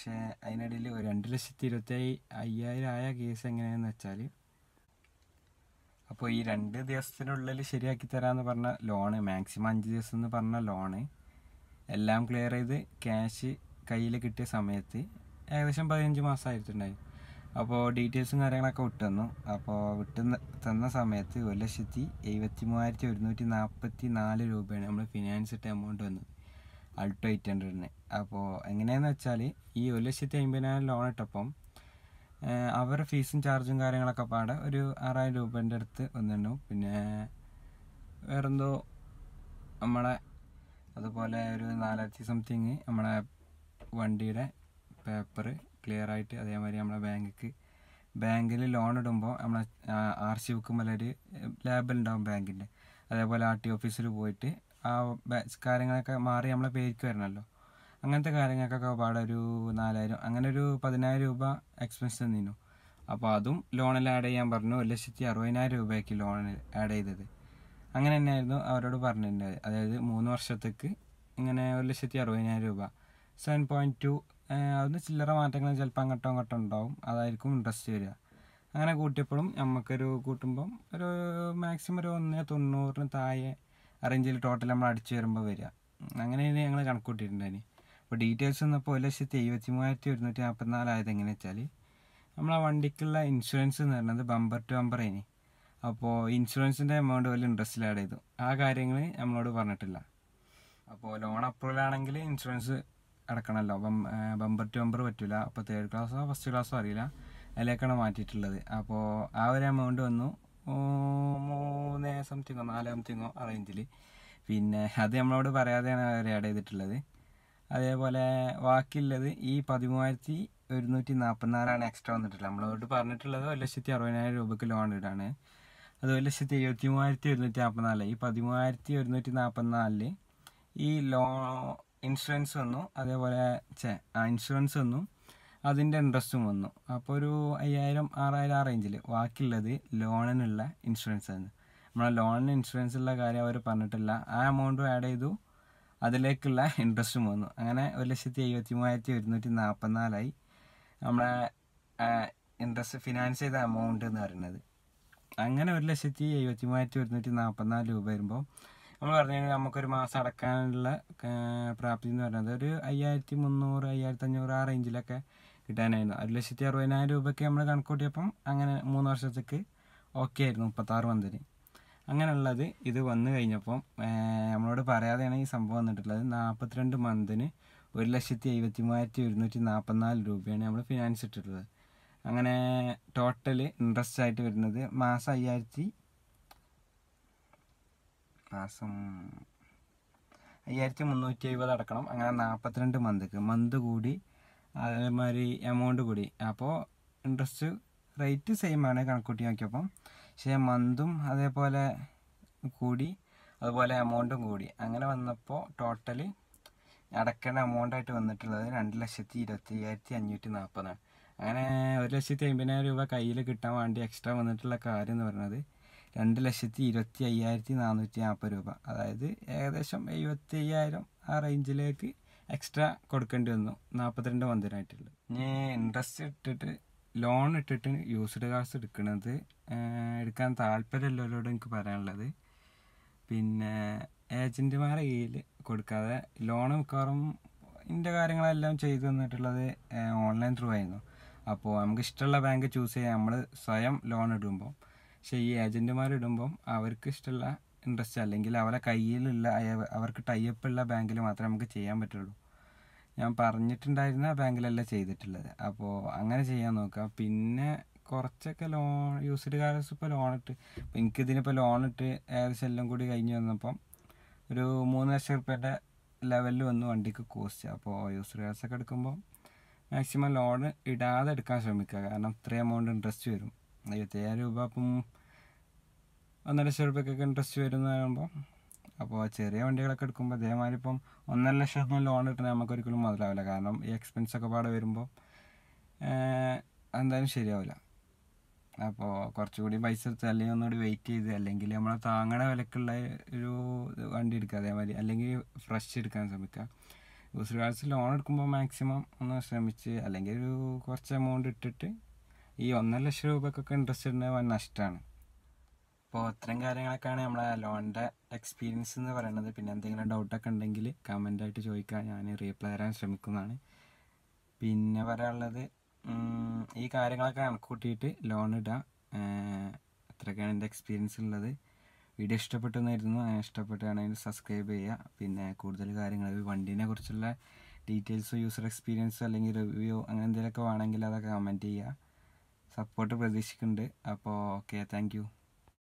പക്ഷേ അതിനിടയിൽ ഒരു രണ്ട് ലക്ഷത്തി ഇരുപത്തി അയ്യായിരം ആയ കേസ് എങ്ങനെയാണെന്ന് വെച്ചാൽ അപ്പോൾ ഈ രണ്ട് ദിവസത്തിനുള്ളിൽ ശരിയാക്കി തരാമെന്ന് പറഞ്ഞ ലോണ് മാക്സിമം അഞ്ച് ദിവസം എന്ന് പറഞ്ഞ ലോണ് എല്ലാം ക്ലിയർ ചെയ്ത് ക്യാഷ് കയ്യിൽ കിട്ടിയ സമയത്ത് ഏകദേശം പതിനഞ്ച് മാസമായിട്ടുണ്ടായി അപ്പോൾ ഡീറ്റെയിൽസും കാര്യങ്ങളൊക്കെ വിട്ടു തന്നു അപ്പോൾ വിട്ട് തന്ന സമയത്ത് ഒരു ലക്ഷത്തി എഴുപത്തി മൂവായിരത്തി ഒരുന്നൂറ്റി നാൽപ്പത്തി നാല് രൂപയാണ് നമ്മൾ ഫിനാൻസ് ഇട്ട എമൗണ്ട് വന്നത് അൾട്ടോ എയ്റ്റ് ഹൺഡ്രഡിന് അപ്പോൾ എങ്ങനെയാന്ന് വെച്ചാൽ ഈ ഒരു ലക്ഷത്തി അമ്പതിനായിരം ലോൺ ഇട്ടപ്പം ഏഹ് അവരുടെ ഫീസും ചാർജും കാര്യങ്ങളൊക്കെ പാടെ ഒരു ആറായിരം രൂപേൻ്റെ അടുത്ത് വന്നിട്ടുണ്ടാവും പിന്നെ വേറെന്തോ നമ്മളെ അതുപോലെ ഒരു നാലായിരത്തി സംതിങ് നമ്മളെ വണ്ടിയുടെ പേപ്പർ ക്ലിയർ ആയിട്ട് അതേമാതിരി നമ്മളെ ബാങ്കിക്ക് ബാങ്കിൽ ലോൺ ഇടുമ്പോൾ നമ്മളെ ആർ സി ബുക്കുമ്പോൾ ഒരു ലേബൽ ഉണ്ടാവും ബാങ്കിൻ്റെ അതേപോലെ ആർ ടി ഓഫീസിൽ പോയിട്ട് ആ ബ- കാര്യങ്ങളൊക്കെ മാറി നമ്മളെ പേർക്ക് വരണമല്ലോ അങ്ങനത്തെ കാര്യങ്ങൾക്കൊക്കെ പാടെ ഒരു നാലായിരം അങ്ങനെ ഒരു പതിനായിരം രൂപ എക്സ്പെൻസ് തന്നിരുന്നു അപ്പോൾ അതും ലോണിൽ ആഡ് ചെയ്യാൻ പറഞ്ഞു ഒരു ലക്ഷത്തി അറുപതിനായിരം രൂപയ്ക്ക് ലോണിൽ ആഡ് ചെയ്തത് അങ്ങനെ തന്നെയായിരുന്നു അവരോട് പറഞ്ഞിട്ടുണ്ടായത് അതായത് മൂന്ന് വർഷത്തേക്ക് ഇങ്ങനെ ഒരു ലക്ഷത്തി അറുപതിനായിരം രൂപ സെവൻ പോയിൻറ്റ് ടു അതിന് ചില്ലറ മാറ്റങ്ങൾ ചിലപ്പോൾ അങ്ങോട്ടോ അങ്ങോട്ടോ ഉണ്ടാവും അതായിരിക്കും ഇൻട്രസ്റ്റ് വരിക അങ്ങനെ കൂട്ടിയപ്പോഴും നമുക്കൊരു കൂട്ടുമ്പം ഒരു മാക്സിമം ഒരു ഒന്ന് തൊണ്ണൂറിന് താഴെ റേഞ്ചിൽ ടോട്ടൽ നമ്മൾ അടിച്ചു വരുമ്പോൾ വരിക അങ്ങനെയാണ് ഞങ്ങൾ കണക്കൂട്ടിയിട്ടുണ്ടായിന് അപ്പോൾ ഡീറ്റെയിൽസ് വന്നപ്പോൾ ഒരു ലക്ഷത്തി എഴുപത്തി മൂവായിരത്തി ഒരുന്നൂറ്റി നാൽപ്പത്തിനാലായത് എങ്ങനെയാ വെച്ചാൽ നമ്മളെ വണ്ടിക്കുള്ള ഇൻഷുറൻസ് എന്ന് പറയുന്നത് ബമ്പർ ടു ബമ്പർ ഇനി അപ്പോൾ ഇൻഷുറൻസിൻ്റെ എമൗണ്ട് വലിയ ഇൻട്രസ്റ്റിൽ ആഡ് ചെയ്തു ആ കാര്യങ്ങൾ നമ്മളോട് പറഞ്ഞിട്ടില്ല അപ്പോൾ ലോൺ അപ്രൂവൽ ആണെങ്കിൽ ഇൻഷുറൻസ് അടക്കണമല്ലോ അപ്പം ബമ്പർ ടു ബമ്പർ പറ്റില്ല അപ്പോൾ തേർഡ് ക്ലാസ്സോ ഫസ്റ്റ് ക്ലാസ്സോ അറിയില്ല അതിലേക്കാണ് മാറ്റിയിട്ടുള്ളത് അപ്പോൾ ആ ഒരു എമൗണ്ട് വന്നു ഓ, മൂന്ന് സംതിങ്ങോ നാല് സംതിങ്ങോ ആ റേഞ്ചിൽ പിന്നെ അത് നമ്മളോട് പറയാതെയാണ് അവർ ആഡ് ചെയ്തിട്ടുള്ളത് അതേപോലെ ബാക്കിയുള്ളത് ഈ പതിമൂവായിരത്തി ഒരുന്നൂറ്റി നാൽപ്പത്തിനാലാണ് എക്സ്ട്രാ വന്നിട്ടുള്ളത് നമ്മളോട് പറഞ്ഞിട്ടുള്ളത് ഒരു ലക്ഷത്തി അറുപതിനായിരം രൂപയ്ക്ക് ലോൺ ഇടാണ് അത് ഒരു ലക്ഷത്തി എഴുപത്തി മൂവായിരത്തി ഒരുന്നൂറ്റി നാൽപ്പത്തിനാല് ഈ പതിമൂവായിരത്തി ഒരുന്നൂറ്റി നാൽപ്പത്തിനാലില് ഈ ലോ ഇൻഷുറൻസ് വന്നു അതേപോലെ ചെ ആ ഇൻഷുറൻസ് വന്നു അതിൻ്റെ ഇൻട്രസ്റ്റും വന്നു അപ്പോൾ ഒരു അയ്യായിരം ആറായിരം ആ റേഞ്ചിൽ ബാക്കിയുള്ളത് ലോണിനുള്ള ഇൻഷുറൻസ് ആണ് നമ്മളെ ലോണിന് ഇൻഷുറൻസ് ഉള്ള കാര്യം അവർ പറഞ്ഞിട്ടില്ല ആ എമൗണ്ടും ആഡ് ചെയ്തു അതിലേക്കുള്ള ഇൻട്രസ്റ്റും വന്നു അങ്ങനെ ഒരു ലക്ഷത്തി എഴുപത്തി മൂവായിരത്തി ഒരുന്നൂറ്റി നാൽപ്പത്തിനാലായി നമ്മളെ ഇൻട്രസ്റ്റ് ഫിനാൻസ് ചെയ്ത എമൗണ്ട് എന്ന് പറയുന്നത് അങ്ങനെ ഒരു ലക്ഷത്തി എഴുപത്തി മൂവായിരത്തി ഒരുന്നൂറ്റി നാൽപ്പത്തിനാല് രൂപ വരുമ്പോൾ നമ്മൾ പറഞ്ഞു കഴിഞ്ഞാൽ നമുക്കൊരു മാസം അടക്കാനുള്ള ആ, പ്രാപ്തി എന്ന് പറയുന്നത് ഒരു അയ്യായിരത്തി മുന്നൂറ് അയ്യായിരത്തി അഞ്ഞൂറ് ആ റേഞ്ചിലൊക്കെ കിട്ടാനായിരുന്നു ഒരു ലക്ഷത്തി അറുപതിനായിരം രൂപയ്ക്ക് നമ്മൾ കണക്കൂട്ടിയപ്പം അങ്ങനെ മൂന്ന് വർഷത്തേക്ക് ഓക്കെ ആയിരുന്നു മുപ്പത്താറ് മന്തിന് അങ്ങനെയുള്ളത് ഇത് വന്നു കഴിഞ്ഞപ്പം ആ, നമ്മളോട് പറയാതെയാണ് ഈ സംഭവം വന്നിട്ടുള്ളത് നാൽപ്പത്തിരണ്ട് മന്തിന് ഒരു ലക്ഷത്തി എഴുപത്തി മൂവായിരത്തി ഒരുന്നൂറ്റി നാൽപ്പത്തിനാല് രൂപയാണ് നമ്മൾ ഫിനാൻസ് ഇട്ടിട്ടുള്ളത് അങ്ങനെ ടോട്ടൽ ഇൻട്രസ്റ്റ് ആയിട്ട് വരുന്നത് മാസം അയ്യായിരത്തി മാസം അയ്യായിരത്തി മുന്നൂറ്റി എഴുപത് അടക്കണം അങ്ങനെ നാൽപ്പത്തിരണ്ട് മന്ത്ക്ക് മന്ത് കൂടി അതേമാതിരി എമൗണ്ട് കൂടി അപ്പോൾ ഇൻട്രസ്റ്റ് റേറ്റ് സെയിം ആണ് കണക്കൂട്ടി നോക്കിയപ്പം പക്ഷേ മന്തും അതേപോലെ കൂടി അതുപോലെ എമൗണ്ടും കൂടി അങ്ങനെ വന്നപ്പോൾ ടോട്ടൽ അടക്കേണ്ട എമൗണ്ട് ആയിട്ട് വന്നിട്ടുള്ളത് രണ്ട് ലക്ഷത്തി ഇരുപത്തി അയ്യായിരത്തി അഞ്ഞൂറ്റി നാൽപ്പതാണ് അങ്ങനെ ഒരു ലക്ഷത്തി അമ്പതിനായിരം രൂപ കയ്യിൽ കിട്ടാൻ വേണ്ടി എക്സ്ട്രാ വന്നിട്ടുള്ള കാര്യം എന്ന് പറയുന്നത് രണ്ട് ലക്ഷത്തി ഇരുപത്തി അയ്യായിരത്തി നാനൂറ്റി നാൽപ്പത് രൂപ അതായത് ഏകദേശം എഴുപത്തി അയ്യായിരം ആ റേഞ്ചിലേക്ക് എക്സ്ട്രാ കൊടുക്കേണ്ടി വന്നു നാൽപ്പത്തിരണ്ട് മന്തിനായിട്ടുള്ളത് ഇനി ഇൻട്രസ്റ്റ് ഇട്ടിട്ട് ലോൺ ഇട്ടിട്ട് യൂസ്ഡ് കാർസ് എടുക്കുന്നത് ഏഹ്, എടുക്കാൻ താല്പര്യമുള്ളവരോട് എനിക്ക് പറയാനുള്ളത് പിന്നെ ഏജൻറ്റുമാരെ കയ്യിൽ കൊടുക്കാതെ ലോൺ മിക്കവാറും ഇതിൻ്റെ കാര്യങ്ങളെല്ലാം ചെയ്തു തന്നിട്ടുള്ളത് ഓൺലൈൻ ത്രൂ ആയിരുന്നു അപ്പോൾ നമുക്ക് ഇഷ്ടമുള്ള ബാങ്ക് ചൂസ് ചെയ്യാം നമ്മൾ സ്വയം ലോൺ ഇടുമ്പോൾ പക്ഷേ ഈ ഏജൻറ്റുമാർ ഇടുമ്പം അവർക്ക് ഇഷ്ടമുള്ള ഇൻട്രസ്റ്റ് അല്ലെങ്കിൽ അവരെ കയ്യിലുള്ള അയ- അവർക്ക് ടൈപ്പ് ഉള്ള ബാങ്കിൽ മാത്രമേ നമുക്ക് ചെയ്യാൻ പറ്റുള്ളൂ ഞാൻ പറഞ്ഞിട്ടുണ്ടായിരുന്ന ബാങ്കിലല്ല ചെയ്തിട്ടുള്ളത് അപ്പോൾ അങ്ങനെ ചെയ്യാൻ നോക്കാം പിന്നെ കുറച്ചൊക്കെ ലോൺ യൂസ്ഡ് കാർസ് ഇപ്പോൾ ലോൺ ഇട്ട് ഇപ്പം എനിക്കിതിനിപ്പോൾ ലോൺ ഇട്ട് ഏകദേശം എല്ലാം കൂടി കഴിഞ്ഞ് വന്നപ്പം ഒരു മൂന്ന് ലക്ഷം റുപ്യേൻ്റെ ലെവലിൽ വന്നു വണ്ടിക്ക് കോസ്റ്റ് അപ്പോൾ യൂസ്ഡ് കാർസ് ഒക്കെ എടുക്കുമ്പോൾ മാക്സിമം ലോൺ ഇടാതെ എടുക്കാൻ ശ്രമിക്കുക കാരണം ഇത്രയും എമൗണ്ട് ഇൻട്രസ്റ്റ് വരും എഴുപത്തയ്യായിരം രൂപ ഇപ്പം ഒന്നര ലക്ഷം റുപ്യക്കൊക്കെ ഇൻട്രസ്റ്റ് വരും എന്ന് പറയുമ്പോൾ അപ്പോൾ ചെറിയ വണ്ടികളൊക്കെ എടുക്കുമ്പോൾ അതേമാതിരി ഇപ്പം ഒന്നര ലക്ഷം ഒന്നും ലോൺ കിട്ടണ നമുക്ക് ഒരിക്കലും മുതലാവില്ല കാരണം ഈ എക്സ്പെൻസ് ഒക്കെ പാടെ വരുമ്പോൾ എന്തായാലും ശരിയാവില്ല അപ്പോൾ കുറച്ചുകൂടി പൈസ എടുത്ത് അല്ലെങ്കിൽ ഒന്നുകൂടി വെയിറ്റ് ചെയ്ത് അല്ലെങ്കിൽ നമ്മളെ താങ്ങണ വിലക്കുള്ള ഒരു വണ്ടി എടുക്കുക അതേമാതിരി അല്ലെങ്കിൽ ഫ്രഷ് എടുക്കാൻ ശ്രമിക്കുക യൂസർ കാർഡ്സ് ലോൺ എടുക്കുമ്പോൾ മാക്സിമം ഒന്ന് ശ്രമിച്ച് അല്ലെങ്കിൽ ഒരു കുറച്ച് എമൗണ്ട് ഇട്ടിട്ട് ഈ ഒന്നര ലക്ഷം രൂപക്കൊക്കെ ഇൻട്രസ്റ്റ് ഇടുന്നത് വൻ നഷ്ടമാണ് അപ്പോൾ ഇത്രയും കാര്യങ്ങളൊക്കെയാണ് നമ്മളെ ലോണിൻ്റെ എക്സ്പീരിയൻസ് എന്ന് പറയുന്നത് പിന്നെ എന്തെങ്കിലും ഡൗട്ടൊക്കെ ഉണ്ടെങ്കിൽ കമൻ്റായിട്ട് ചോദിക്കാൻ ഞാൻ റീപ്ലൈ തരാൻ ശ്രമിക്കുന്നതാണ് പിന്നെ പറയാനുള്ളത് ഉം, ഈ കാര്യങ്ങളൊക്കെ കണക്കൂട്ടിയിട്ട് ലോൺ ഇടുക അത്രയൊക്കെയാണ് എൻ്റെ എക്സ്പീരിയൻസ് ഉള്ളത് വീഡിയോ ഇഷ്ടപ്പെട്ടെന്നായിരുന്നു അങ്ങനെ ഇഷ്ടപ്പെട്ടാണെങ്കിൽ സബ്സ്ക്രൈബ് ചെയ്യുക പിന്നെ കൂടുതൽ കാര്യങ്ങൾ വണ്ടീനെ കുറിച്ചുള്ള ഡീറ്റെയിൽസോ യൂസർ എക്സ്പീരിയൻസോ അല്ലെങ്കിൽ റിവ്യൂ അങ്ങനെ എന്തെങ്കിലുമൊക്കെ വേണമെങ്കിൽ അതൊക്കെ കമൻറ്റ് ചെയ്യുക സപ്പോർട്ട് പ്രതീക്ഷിക്കുന്നുണ്ട് അപ്പോൾ ഓക്കെ താങ്ക് യു